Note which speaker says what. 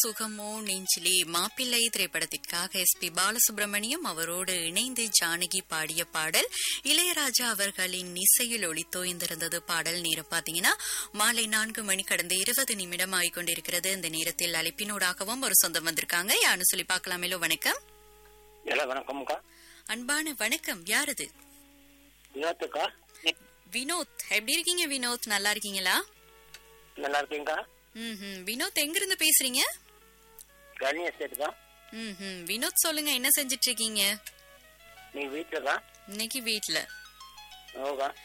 Speaker 1: சுகமோ நெஞ்சிலே மாப்பிள்ளை திரைப்படத்திற்காக எஸ் பி பாலசுப்ரமணியம் அவரோடு இணைந்து ஜானகி பாடிய பாடல் இளையராஜா அவர்களின் இசையில் ஒளித்தோய்ந்திருந்தது பாடல் நேரம் பாத்தீங்கன்னா மாலை நான்கு மணி கடந்த இருபது நிமிடம் ஆகிக்கொண்டிருக்கிறது இந்த நேரத்தில் அழைப்பினூடாகவும் ஒரு சொந்தம் வந்திருக்காங்க யாருன்னு சொல்லி பார்க்கலாமேலோ வணக்கம்
Speaker 2: ஹலோ வணக்கம்க்கா
Speaker 1: அன்பான வணக்கம் யாரது
Speaker 2: வினோத்துக்கா
Speaker 1: வினோத் எப்படி இருக்கீங்க வினோத் நல்லா இருக்கீங்களா
Speaker 2: நல்லா இருக்கீங்கக்கா
Speaker 1: ம் வினோத் எங்க இருந்து பேசுறீங்க
Speaker 2: கனி எஸ்டேட்டுக்கா
Speaker 1: ம் வினோத் சொல்லுங்க என்ன செஞ்சிட்டு இருக்கீங்க
Speaker 2: நீ வீட்டுலக்கா
Speaker 1: இன்னைக்கு வீட்ல
Speaker 2: ஓகா